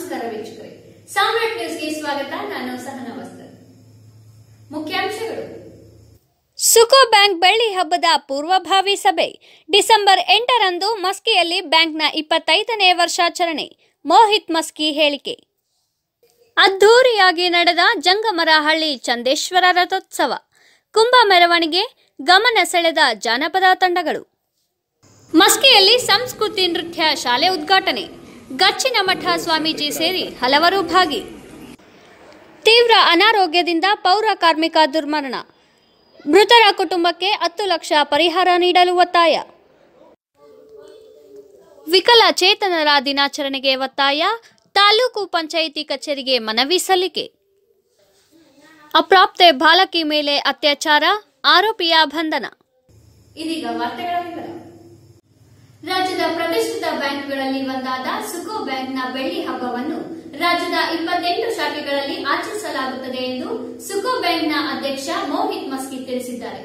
ನಮಸ್ಕಾರ ವೀಕ್ಷಕರೇ ಸಾಮ್ರಾಟ್ ನ್ಯೂಸ್ಗೆ ಸ್ವಾಗತ ನಾನು ಸಹನಾ ವಸ್ತರ್ ಮುಖ್ಯಾಂಶಗಳು ಸುಕೋ ಬ್ಯಾಂಕ್ ಬೆಳ್ಳಿ ಹಬ್ಬದ ಪೂರ್ವಭಾವಿ ಸಭೆ ಡಿಸೆಂಬರ್ ಎಂಟರಂದು ಮಸ್ಕಿಯಲ್ಲಿ ಬ್ಯಾಂಕ್ನ ಇಪ್ಪತ್ತೈದನೇ ವರ್ಷಾಚರಣೆ ಮೋಹಿತ್ ಮಸ್ಕಿ ಹೇಳಿಕೆ ಅದ್ಧೂರಿಯಾಗಿ ನಡೆದ ಜಂಗಮರಹಳ್ಳಿ ಚಂದೇಶ್ವರ ರಥೋತ್ಸವ ಕುಂಭ ಮೆರವಣಿಗೆ ಗಮನ ಸೆಳೆದ ಜಾನಪದ ತಂಡಗಳು ಮಸ್ಕಿಯಲ್ಲಿ ಸಂಸ್ಕೃತಿ ನೃತ್ಯ ಶಾಲೆ ಉದ್ಘಾಟನೆ ಗಚ್ಚಿನ ಮಠ ಸ್ವಾಮೀಜಿ ಸೇರಿ ಹಲವರು ಭಾಗಿ ತೀವ್ರ ಅನಾರೋಗ್ಯದಿಂದ ಪೌರ ಕಾರ್ಮಿಕ ದುರ್ಮರಣ ಮೃತರ ಕುಟುಂಬಕ್ಕೆ ಹತ್ತು ಲಕ್ಷ ಪರಿಹಾರ ನೀಡಲು ಒತ್ತಾಯ ವಿಕಲಚೇತನರ ದಿನಾಚರಣೆಗೆ ಒತ್ತಾಯ ತಾಲೂಕು ಪಂಚಾಯಿತಿ ಕಚೇರಿಗೆ ಮನವಿ ಸಲ್ಲಿಕೆ ಅಪ್ರಾಪ್ತೆ ಬಾಲಕಿ ಮೇಲೆ ಅತ್ಯಾಚಾರ ಆರೋಪಿಯ ಬಂಧನ ಇದೀಗ ವಾರ್ತೆಗಳ ವಿವರ ರಾಜ್ಯದ ಪ್ರತಿಷ್ಠಿತ ಬ್ಯಾಂಕ್ಗಳಲ್ಲಿ ಒಂದಾದ ಸುಕೋ ಬ್ಯಾಂಕ್ನ ಬೆಳ್ಳಿ ಹಬ್ಬವನ್ನು ರಾಜ್ಯದ ಇಪ್ಪತ್ತೆಂಟು ಶಾಖೆಗಳಲ್ಲಿ ಆಚರಿಸಲಾಗುತ್ತದೆ ಎಂದು ಸುಕೋ ಬ್ಯಾಂಕ್ನ ಅಧ್ಯಕ್ಷ ಮೋಹಿತ್ ಮಸ್ಕಿ ತಿಳಿಸಿದ್ದಾರೆ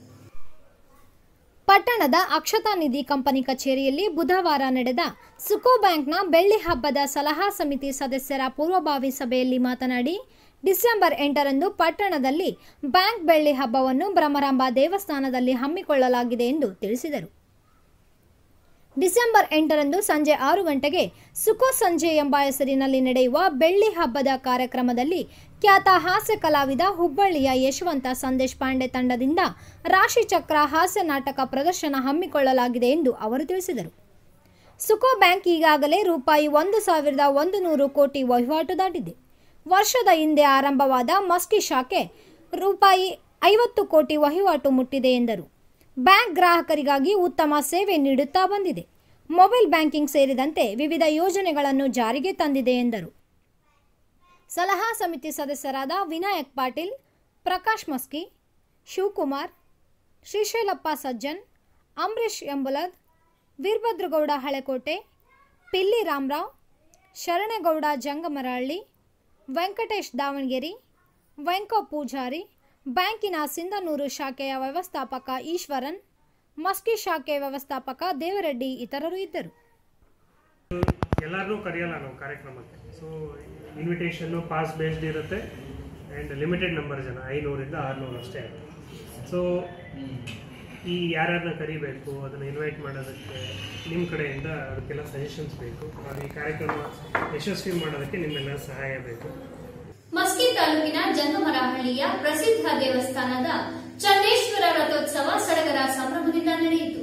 ಪಟ್ಟಣದ ಅಕ್ಷತಾ ನಿಧಿ ಕಂಪನಿ ಕಚೇರಿಯಲ್ಲಿ ಬುಧವಾರ ನಡೆದ ಸುಕೋ ಬ್ಯಾಂಕ್ನ ಬೆಳ್ಳಿ ಹಬ್ಬದ ಸಲಹಾ ಸಮಿತಿ ಸದಸ್ಯರ ಪೂರ್ವಭಾವಿ ಸಭೆಯಲ್ಲಿ ಮಾತನಾಡಿ ಡಿಸೆಂಬರ್ ಎಂಟರಂದು ಪಟ್ಟಣದಲ್ಲಿ ಬ್ಯಾಂಕ್ ಬೆಳ್ಳಿ ಹಬ್ಬವನ್ನು ಭ್ರಮರಾಂಬ ದೇವಸ್ಥಾನದಲ್ಲಿ ಹಮ್ಮಿಕೊಳ್ಳಲಾಗಿದೆ ಎಂದು ತಿಳಿಸಿದರು ಡಿಸೆಂಬರ್ ಎಂಟರಂದು ಸಂಜೆ ಆರು ಗಂಟೆಗೆ ಸುಕೋ ಸಂಜೆ ಎಂಬ ಹೆಸರಿನಲ್ಲಿ ನಡೆಯುವ ಬೆಳ್ಳಿ ಹಬ್ಬದ ಕಾರ್ಯಕ್ರಮದಲ್ಲಿ ಖ್ಯಾತ ಹಾಸ್ಯ ಕಲಾವಿದ ಹುಬ್ಬಳ್ಳಿಯ ಯಶವಂತ ಸಂದೇಶ್ ಪಾಂಡೆ ತಂಡದಿಂದ ರಾಶಿಚಕ್ರ ಹಾಸ್ಯ ನಾಟಕ ಪ್ರದರ್ಶನ ಹಮ್ಮಿಕೊಳ್ಳಲಾಗಿದೆ ಎಂದು ಅವರು ತಿಳಿಸಿದರು ಸುಕೋ ಬ್ಯಾಂಕ್ ಈಗಾಗಲೇ ರೂಪಾಯಿ ಒಂದು ಸಾವಿರದ ಒಂದು ನೂರು ಕೋಟಿ ವಹಿವಾಟು ದಾಟಿದೆ ವರ್ಷದ ಹಿಂದೆ ಆರಂಭವಾದ ಮಸ್ಕಿ ಶಾಖೆ ರೂಪಾಯಿ ಐವತ್ತು ಕೋಟಿ ವಹಿವಾಟು ಮುಟ್ಟಿದೆ ಎಂದರು ಬ್ಯಾಂಕ್ ಗ್ರಾಹಕರಿಗಾಗಿ ಉತ್ತಮ ಸೇವೆ ನೀಡುತ್ತಾ ಬಂದಿದೆ ಮೊಬೈಲ್ ಬ್ಯಾಂಕಿಂಗ್ ಸೇರಿದಂತೆ ವಿವಿಧ ಯೋಜನೆಗಳನ್ನು ಜಾರಿಗೆ ತಂದಿದೆ ಎಂದರು ಸಲಹಾ ಸಮಿತಿ ಸದಸ್ಯರಾದ ವಿನಾಯಕ್ ಪಾಟೀಲ್ ಪ್ರಕಾಶ್ ಮಸ್ಕಿ ಶಿವಕುಮಾರ್ ಶ್ರೀಶೈಲಪ್ಪ ಸಜ್ಜನ್ ಅಂಬರೀಶ್ ಎಂಬುಲದ್ ವೀರಭದ್ರಗೌಡ ಹಳೆಕೋಟೆ ಪಿಲ್ಲಿ ರಾಮರಾವ್ ಶರಣೇಗೌಡ ಜಂಗಮರಹಳ್ಳಿ ವೆಂಕಟೇಶ್ ದಾವಣಗೆರೆ ವೆಂಕ ಪೂಜಾರಿ ಬ್ಯಾಂಕಿನ ಸಿಂಧನೂರು ಶಾಖೆಯ ವ್ಯವಸ್ಥಾಪಕ ಈಶ್ವರನ್ ಮಸ್ಕಿ ಶಾಖೆ ವ್ಯವಸ್ಥಾಪಕ ದೇವರೆಡ್ಡಿ ಇತರರು ಇದ್ದರು ಎಲ್ಲರನ್ನೂ ಕರೆಯಲ್ಲ ನಾವು ಕಾರ್ಯಕ್ರಮಕ್ಕೆ ಸೊ ಇನ್ವಿಟೇಷನ್ನು ಪಾಸ್ ಬೇಸ್ಡ್ ಇರುತ್ತೆ ಆ್ಯಂಡ್ ಲಿಮಿಟೆಡ್ ನಂಬರ್ ಜನ ಐನೂರಿಂದ ಆರುನೂರು ಅಷ್ಟೇ ಸೊ ಈ ಯಾರ್ಯಾರನ್ನ ಕರಿಬೇಕು ಅದನ್ನು ಇನ್ವೈಟ್ ಮಾಡೋದಕ್ಕೆ ನಿಮ್ಮ ಕಡೆಯಿಂದ ಅದಕ್ಕೆಲ್ಲ ಸಜೆಷನ್ಸ್ ಬೇಕು ಅದು ಈ ಕಾರ್ಯಕ್ರಮ ಯಶಸ್ವಿ ಮಾಡೋದಕ್ಕೆ ನಿಮ್ಮೆಲ್ಲರ ಸಹಾಯ ಬೇಕು ಮಸ್ಕಿ ತಾಲೂಕಿನ ಜಂಗಮರಹಳ್ಳಿಯ ಪ್ರಸಿದ್ಧ ದೇವಸ್ಥಾನದ ಚಂದೇಶ್ವರ ರಥೋತ್ಸವ ಸಡಗರ ಸಂಭ್ರಮದಿಂದ ನಡೆಯಿತು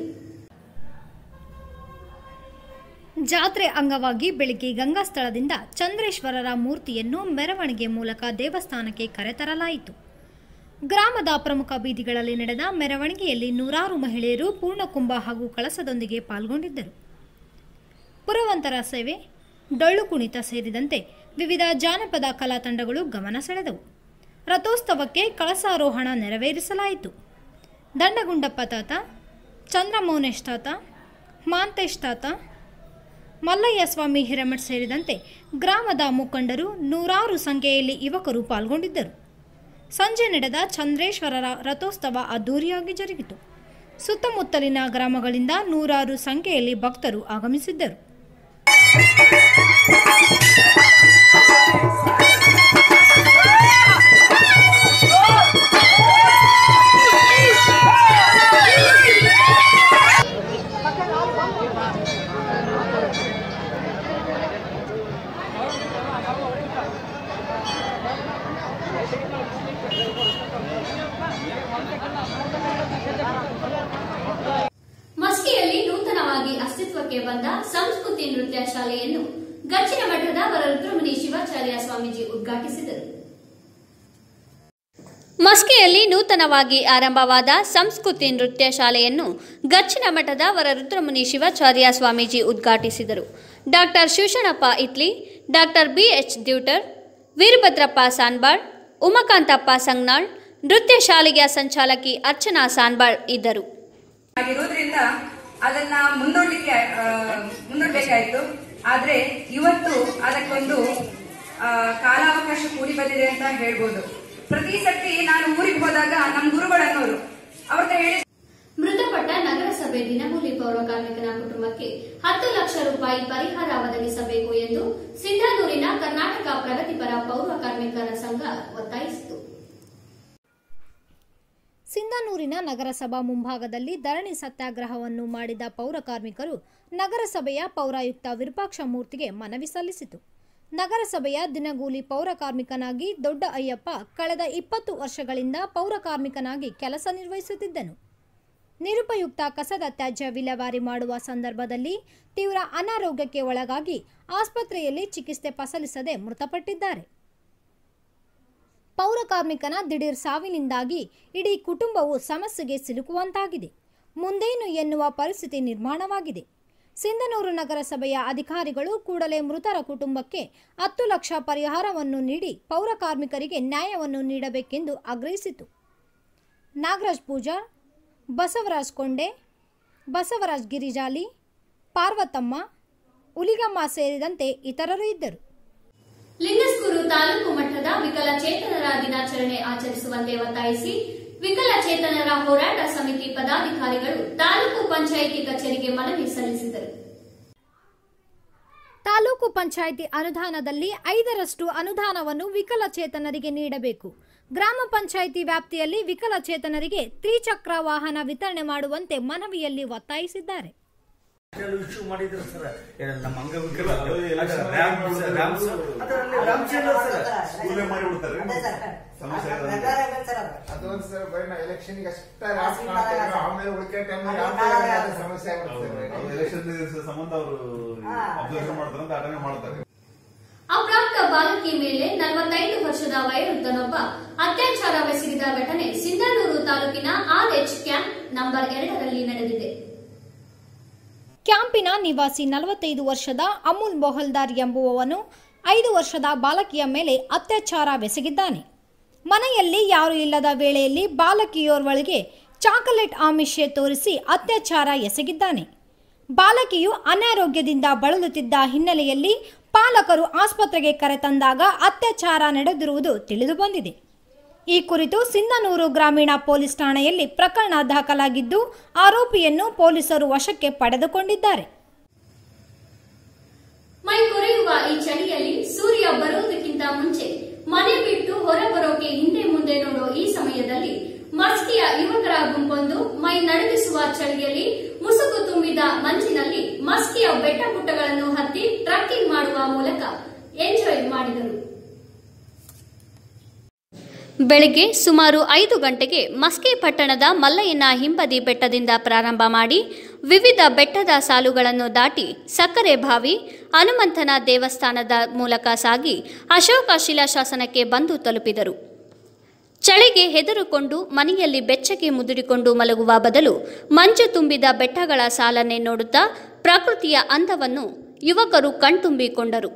ಜಾತ್ರೆ ಅಂಗವಾಗಿ ಬೆಳಿಗ್ಗೆ ಗಂಗಾಸ್ಥಳದಿಂದ ಚಂದ್ರೇಶ್ವರರ ಮೂರ್ತಿಯನ್ನು ಮೆರವಣಿಗೆ ಮೂಲಕ ದೇವಸ್ಥಾನಕ್ಕೆ ಕರೆತರಲಾಯಿತು ಗ್ರಾಮದ ಪ್ರಮುಖ ಬೀದಿಗಳಲ್ಲಿ ನಡೆದ ಮೆರವಣಿಗೆಯಲ್ಲಿ ನೂರಾರು ಮಹಿಳೆಯರು ಪೂರ್ಣಕುಂಭ ಹಾಗೂ ಕಳಸದೊಂದಿಗೆ ಪಾಲ್ಗೊಂಡಿದ್ದರು ಪುರವಂತರ ಸೇವೆ ಡೊಳ್ಳು ಕುಣಿತ ಸೇರಿದಂತೆ ವಿವಿಧ ಜಾನಪದ ಕಲಾ ತಂಡಗಳು ಗಮನ ಸೆಳೆದವು ರಥೋತ್ಸವಕ್ಕೆ ಕಳಸಾರೋಹಣ ನೆರವೇರಿಸಲಾಯಿತು ದಂಡಗುಂಡಪ್ಪ ತಾತ ಚಂದ್ರಮೌನೇಶ್ ತಾತ ಮಾಂತೇಶ್ ತಾತ ಮಲ್ಲಯ್ಯ ಸ್ವಾಮಿ ಹಿರೇಮಠ್ ಸೇರಿದಂತೆ ಗ್ರಾಮದ ಮುಖಂಡರು ನೂರಾರು ಸಂಖ್ಯೆಯಲ್ಲಿ ಯುವಕರು ಪಾಲ್ಗೊಂಡಿದ್ದರು ಸಂಜೆ ನಡೆದ ಚಂದ್ರೇಶ್ವರರ ರಥೋತ್ಸವ ಅದ್ದೂರಿಯಾಗಿ ಜರುಗಿತು ಸುತ್ತಮುತ್ತಲಿನ ಗ್ರಾಮಗಳಿಂದ ನೂರಾರು ಸಂಖ್ಯೆಯಲ್ಲಿ ಭಕ್ತರು ಆಗಮಿಸಿದ್ದರು ಮಸ್ಕಿಯಲ್ಲಿ ನೂತನವಾಗಿ ಅಸ್ತಿತ್ವಕ್ಕೆ ಬಂದ ಸಂಸ್ಕೃತಿ ನೃತ್ಯ ಶಾಲೆಯನ್ನು ಗಚ್ಚಿನ ಮಠದ ವರರುದ್ರಮುನಿ ಶಿವಾಚಾರ್ಯ ಸ್ವಾಮೀಜಿ ಉದ್ಘಾಟಿಸಿದರು ಮಸ್ಕಿಯಲ್ಲಿ ನೂತನವಾಗಿ ಆರಂಭವಾದ ಸಂಸ್ಕೃತಿ ನೃತ್ಯ ಶಾಲೆಯನ್ನು ಗಚ್ಚಿನ ಮಠದ ವರರುದ್ರಮುನಿ ಶಿವಾಚಾರ್ಯ ಸ್ವಾಮೀಜಿ ಉದ್ಘಾಟಿಸಿದರು ಡಾಕ್ಟರ್ ಶಿವಶಣಪ್ಪ ಇತ್ಲಿ ಡಾಕ್ಟರ್ ಬಿಎಚ್ ದ್ಯೂಟರ್ ವೀರಭದ್ರಪ್ಪ ಸಾನ್ಬಾಳ್ ಉಮಾಕಾಂತಪ್ಪ ಸಂಗ್ನಾಳ್ ನೃತ್ಯ ಶಾಲೆಯ ಸಂಚಾಲಕಿ ಅರ್ಚನಾ ಸಾನ್ಬಾಳ್ ಇದ್ದರು ಆಗಿರೋದ್ರಿಂದ ಅದನ್ನ ಮುಂದೂಡ್ಲಿಕ್ಕೆ ಆ, ಮುಂದೂಡ್ಬೇಕಾಯ್ತು ಆದ್ರೆ ಇವತ್ತು ಅದಕ್ಕೊಂದು ಆ, ಕಾಲಾವಕಾಶ ಕೂಡಿ ಬಂದಿದೆ ಅಂತ ಹೇಳ್ಬೋದು ಪ್ರತಿ ಸರ್ತಿ ನಾನು ಊರಿಗೆ ಹೋದಾಗ ನಮ್ಮ ಗುರುಗಳು ಅನ್ನೋರು ಅವ್ರನ್ನ ಹೇಳಿ ಮೃತಪಟ್ಟ ನಗರಸಭೆ ದಿನಗೂಲಿ ಪೌರ ಕಾರ್ಮಿಕನ ಕುಟುಂಬಕ್ಕೆ ಹತ್ತು ಲಕ್ಷ ರೂಪಾಯಿ ಪರಿಹಾರ ಒದಗಿಸಬೇಕು ಎಂದು ಸಿಂಧನೂರಿನ ಸಿಂಧನೂರಿನ ನಗರಸಭಾ ಮುಂಭಾಗದಲ್ಲಿ ಧರಣಿ ಸತ್ಯಾಗ್ರಹವನ್ನು ಮಾಡಿದ ಪೌರ ಕಾರ್ಮಿಕರು ನಗರಸಭೆಯ ಪೌರಾಯುಕ್ತ ವಿರೂಪಾಕ್ಷ ಮೂರ್ತಿಗೆ ಮನವಿ ಸಲ್ಲಿಸಿತು ನಗರಸಭೆಯ ದಿನಗೂಲಿ ಪೌರ ಕಾರ್ಮಿಕನಾಗಿ ದೊಡ್ಡ ಅಯ್ಯಪ್ಪ ಕಳೆದ ಇಪ್ಪತ್ತು ವರ್ಷಗಳಿಂದ ಪೌರ ಕಾರ್ಮಿಕನಾಗಿ ಕೆಲಸ ನಿರ್ವಹಿಸುತ್ತಿದ್ದನು ನಿರುಪಯುಕ್ತ ಕಸದ ತ್ಯಾಜ್ಯ ವಿಲೇವಾರಿ ಮಾಡುವ ಸಂದರ್ಭದಲ್ಲಿ ತೀವ್ರ ಅನಾರೋಗ್ಯಕ್ಕೆ ಒಳಗಾಗಿ ಆಸ್ಪತ್ರೆಯಲ್ಲಿ ಚಿಕಿತ್ಸೆ ಫಸಲಿಸದೆ ಮೃತಪಟ್ಟಿದ್ದಾರೆ ಪೌರ ಕಾರ್ಮಿಕನ ದಿಢೀರ್ ಸಾವಿನಿಂದಾಗಿ ಇಡೀ ಕುಟುಂಬವು ಸಮಸ್ಯೆಗೆ ಸಿಲುಕುವಂತಾಗಿದೆ ಮುಂದೇನು ಎನ್ನುವ ಪರಿಸ್ಥಿತಿ ನಿರ್ಮಾಣವಾಗಿದೆ ಸಿಂಧನೂರು ನಗರಸಭೆಯ ಅಧಿಕಾರಿಗಳು ಕೂಡಲೇ ಮೃತರ ಕುಟುಂಬಕ್ಕೆ ಹತ್ತು ಲಕ್ಷ ಪರಿಹಾರವನ್ನು ನೀಡಿ ಪೌರ ಕಾರ್ಮಿಕರಿಗೆ ನ್ಯಾಯವನ್ನು ನೀಡಬೇಕೆಂದು ಆಗ್ರಹಿಸಿತು ನಾಗರಾಜ್ ಪೂಜಾರ್ ಬಸವರಾಜ್ ಕೊಂಡೆ ಬಸವರಾಜ್ ಗಿರಿಜಾಲಿ ಪಾರ್ವತಮ್ಮ ಉಲಿಗಮ್ಮ ಸೇರಿದಂತೆ ಇತರರು ಇದ್ದರು ಲಿಂಗಸ್ಕೂರು ತಾಲೂಕು ಮಟ್ಟದ ವಿಕಲಚೇತನರ ದಿನಾಚರಣೆ ಆಚರಿಸುವಂತೆ ಒತ್ತಾಯಿಸಿ ವಿಕಲಚೇತನರ ಹೋರಾಟ ಸಮಿತಿ ಪದಾಧಿಕಾರಿಗಳು ತಾಲೂಕು ಪಂಚಾಯಿತಿ ಕಚೇರಿಗೆ ಮನವಿ ಸಲ್ಲಿಸಿದರು ತಾಲೂಕು ಪಂಚಾಯಿತಿ ಅನುದಾನದಲ್ಲಿ ಐದರಷ್ಟು ಅನುದಾನವನ್ನು ವಿಕಲಚೇತನರಿಗೆ ನೀಡಬೇಕು ಗ್ರಾಮ ಪಂಚಾಯಿತಿ ವ್ಯಾಪ್ತಿಯಲ್ಲಿ ವಿಕಲಚೇತನರಿಗೆ ತ್ರಿಚಕ್ರ ವಾಹನ ವಿತರಣೆ ಮಾಡುವಂತೆ ಮನವಿಯಲ್ಲಿ ಒತ್ತಾಯಿಸಿದ್ದಾರೆ ಇಶ್ಯೂ ಮಾಡಿದ್ರು ಸರ್ ಏನ್ ನಮ್ಮ ಅಂಗವಿಕಲ ಅದು election ಅದೇ ರ್ಯಾಂಪ್ ಅಲ್ಲಿ ಸರ್, ರ್ಯಾಂಪ್ ಸರ್. ಅದರಲ್ಲಿ ರ್ಯಾಂಪ್ ಇಲ್ಲ ಸರ್ ಸ್ಕೂಲೇ ಮಾಡಿಬಿಡ್ತಾರೆ ಸಮಸ್ಯೆ ಅದೊಂದು ಸರ್ ಬರೀ ನಾವು ಎಲೆಕ್ಷನ್ ಅಷ್ಟೇ ಲಾಸ್ಟ್ ಮಾಡ್ತೀವಿ ಆಮೇಲೆ ಉಳಿಕೆ ಟೈಮ್ ಸಮಸ್ಯೆ ಆಗ್ಬಿಡುತ್ತೆ ಎಲೆಕ್ಷನ್ ಸಂಬಂಧ ಅವರು ಅಬ್ಸರ್ವೇಷನ್ ಮಾಡ್ತಾರೆ ಅಂತ ಅಟೆಂಡ್ ಮಾಡ್ತಾರೆ ಅಪ್ರಾಪ್ತ ಬಾಲಕಿ ಮೇಲೆ ನಲವತ್ತೈದು ವರ್ಷದ ವಯೋವೃದ್ಧನೊಬ್ಬ ಅತ್ಯಾಚಾರವೆಸಗಿದ ಘಟನೆ ಸಿಂಧನೂರು ತಾಲೂಕಿನ ಆರ್ಎಚ್ ಕ್ಯಾಂಪ್ ನಂಬರ್ ಎರಡರಲ್ಲಿ ನಡೆದಿದೆ ಕ್ಯಾಂಪಿನ ನಿವಾಸಿ ನಲವತ್ತೈದು ವರ್ಷದ ಅಮೂಲ್ ಮೊಹಲ್ದಾರ್ ಎಂಬುವವನು ಐದು ವರ್ಷದ ಬಾಲಕಿಯ ಮೇಲೆ ಅತ್ಯಾಚಾರವೆಸಗಿದ್ದಾನೆ ಮನೆಯಲ್ಲಿ ಯಾರೂ ಇಲ್ಲದ ವೇಳೆಯಲ್ಲಿ ಬಾಲಕಿಯೋರ್ವಳಿಗೆ ಚಾಕೊಲೇಟ್ ಆಮಿಷೆ ತೋರಿಸಿ ಅತ್ಯಾಚಾರ ಎಸಗಿದ್ದಾನೆ ಬಾಲಕಿಯು ಅನಾರೋಗ್ಯದಿಂದ ಬಳಲುತ್ತಿದ್ದ ಹಿನ್ನೆಲೆಯಲ್ಲಿ ಪಾಲಕರು ಆಸ್ಪತ್ರೆಗೆ ಕರೆತಂದಾಗ ಅತ್ಯಾಚಾರ ನಡೆದಿರುವುದು ತಿಳಿದುಬಂದಿದೆ ಈ ಕುರಿತು ಸಿಂಧನೂರು ಗ್ರಾಮೀಣ ಪೊಲೀಸ್ ಠಾಣೆಯಲ್ಲಿ ಪ್ರಕರಣ ದಾಖಲಾಗಿದ್ದು ಆರೋಪಿಯನ್ನು ಪೊಲೀಸರು ವಶಕ್ಕೆ ಪಡೆದುಕೊಂಡಿದ್ದಾರೆ ಮೈ ಕೊರೆಯುವ ಈ ಚಳಿಯಲ್ಲಿ ಸೂರ್ಯ ಬರುವುದಕ್ಕಿಂತ ಮುಂಚೆ ಮನೆ ಬಿಟ್ಟು ಹೊರ ಬರೋಕೆ ಹಿಂದೆ ಮುಂದೆ ನೋಡೋ ಈ ಸಮಯದಲ್ಲಿ ಮಸ್ಕಿಯ ಯುವಕರ ಗುಂಪೊಂದು ಮೈ ನಡುಗಿಸುವ ಚಳಿಯಲ್ಲಿ ಮುಸುಕು ತುಂಬಿದ ಮಂಜಿನಲ್ಲಿ ಮಸ್ಕಿಯ ಬೆಟ್ಟ ಗುಡ್ಡಗಳನ್ನು ಹತ್ತಿ ಟ್ರಕ್ಕಿಂಗ್ ಮಾಡುವ ಮೂಲಕ ಎಂಜಾಯ್ ಮಾಡಿದರು ಬೆಳಗ್ಗೆ ಸುಮಾರು ಐದು ಗಂಟೆಗೆ ಮಸ್ಕಿ ಪಟ್ಟಣದ ಮಲ್ಲಯ್ಯನ ಹಿಂಬದಿ ಬೆಟ್ಟದಿಂದ ಪ್ರಾರಂಭ ಮಾಡಿ ವಿವಿಧ ಬೆಟ್ಟದ ಸಾಲುಗಳನ್ನು ದಾಟಿ ಸಕ್ಕರೆ ಬಾವಿ ಹನುಮಂತನ ದೇವಸ್ಥಾನದ ಮೂಲಕ ಸಾಗಿ ಅಶೋಕ ಶಿಲಾಶಾಸನಕ್ಕೆ ಬಂದು ತಲುಪಿದರು ಚಳಿಗೆ ಹೆದರುಕೊಂಡು ಮನೆಯಲ್ಲಿ ಬೆಚ್ಚಗೆ ಮುದುಡಿಕೊಂಡು ಮಲಗುವ ಬದಲು ಮಂಜು ತುಂಬಿದ ಬೆಟ್ಟಗಳ ಸಾಲನ್ನೇ ನೋಡುತ್ತಾ ಪ್ರಕೃತಿಯ ಅಂದವನ್ನು ಯುವಕರು ಕಣ್ತುಂಬಿಕೊಂಡರು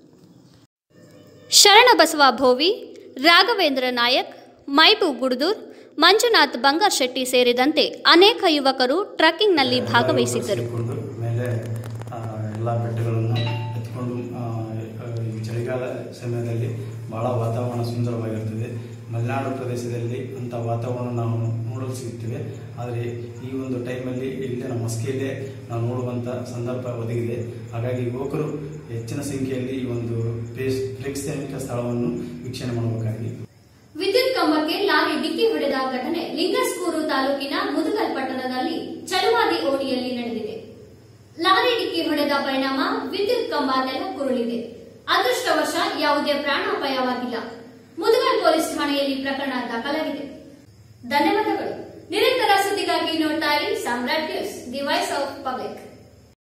ಶರಣಬಸವ ಭೋವಿ ರಾಘವೇಂದ್ರ ನಾಯಕ್ ಮೈಬೂಬ್ ಗುಡ್ದೂರ್ ಮಂಜುನಾಥ್ ಬಂಗಾರ್ ಶೆಟ್ಟಿ ಸೇರಿದಂತೆ ಅನೇಕ ಯುವಕರು ಟ್ರಕ್ಕಿಂಗ್ನಲ್ಲಿ ಭಾಗವಹಿಸಿದ್ದರು ಕುಡಿದು ಮೇಲೆ ಆ, ಎಲ್ಲ ಬೆಟ್ಟಗಳನ್ನು ಎತ್ಕೊಂಡು ಆ, ಈ ಚಳಿಗಾಲ ಸಮಯದಲ್ಲಿ ಬಹಳ ವಾತಾವರಣ ಸುಂದರವಾಗಿರ್ತದೆ ಮಲೆನಾಡು ಪ್ರದೇಶದಲ್ಲಿ ಅಂಥ ವಾತಾವರಣ ನಾವು ನೋಡಲು ಸಿಗುತ್ತೇವೆ ಆದರೆ ಈ ಒಂದು ಟೈಮಲ್ಲಿ ಇಲ್ಲಿನ ಮಸ್ಕಿಯಲ್ಲೇ ನಾವು ನೋಡುವಂಥ ಸಂದರ್ಭ ಒದಗಿದೆ ಹಾಗಾಗಿ ಯುವಕರು ಹೆಚ್ಚಿನ ಸಂಖ್ಯೆಯಲ್ಲಿ ಈ ಒಂದು ಪ್ರೇಸ್ ಪ್ರೇಕ್ಷಣೀಯ ಸ್ಥಳವನ್ನು ವೀಕ್ಷಣೆ ಮಾಡಬೇಕಾಗಿ ವಿದ್ಯುತ್ ಕಂಬಕ್ಕೆ ಲಾರಿ ಡಿಕ್ಕಿ ಹೊಡೆದ ಘಟನೆ ಲಿಂಗಸ್ಕೂರು ತಾಲೂಕಿನ ಮುದುಗಲ್ ಪಟ್ಟಣದಲ್ಲಿ ಚಲುವಾದಿ ಓಣಿಯಲ್ಲಿ ನಡೆದಿದೆ ಲಾರಿ ಡಿಕ್ಕಿ ಹೊಡೆದ ಪರಿಣಾಮ ವಿದ್ಯುತ್ ಕಂಬ ನೆಲಕ್ಕುರುಳಿದೆ ಅದೃಷ್ಟವಶ ಯಾವುದೇ ಪ್ರಾಣಾಪಾಯವಾಗಿಲ್ಲ ಮುದುಗಲ್ ಪೊಲೀಸ್ ಠಾಣೆಯಲ್ಲಿ ಪ್ರಕರಣ ದಾಖಲಾಗಿದೆ ಧನ್ಯವಾದಗಳು ನಿರಂತರ ಸುದ್ದಿಗಾಗಿ ನೋಡ್ತಾ ಇರಿ Samrat news the voice of public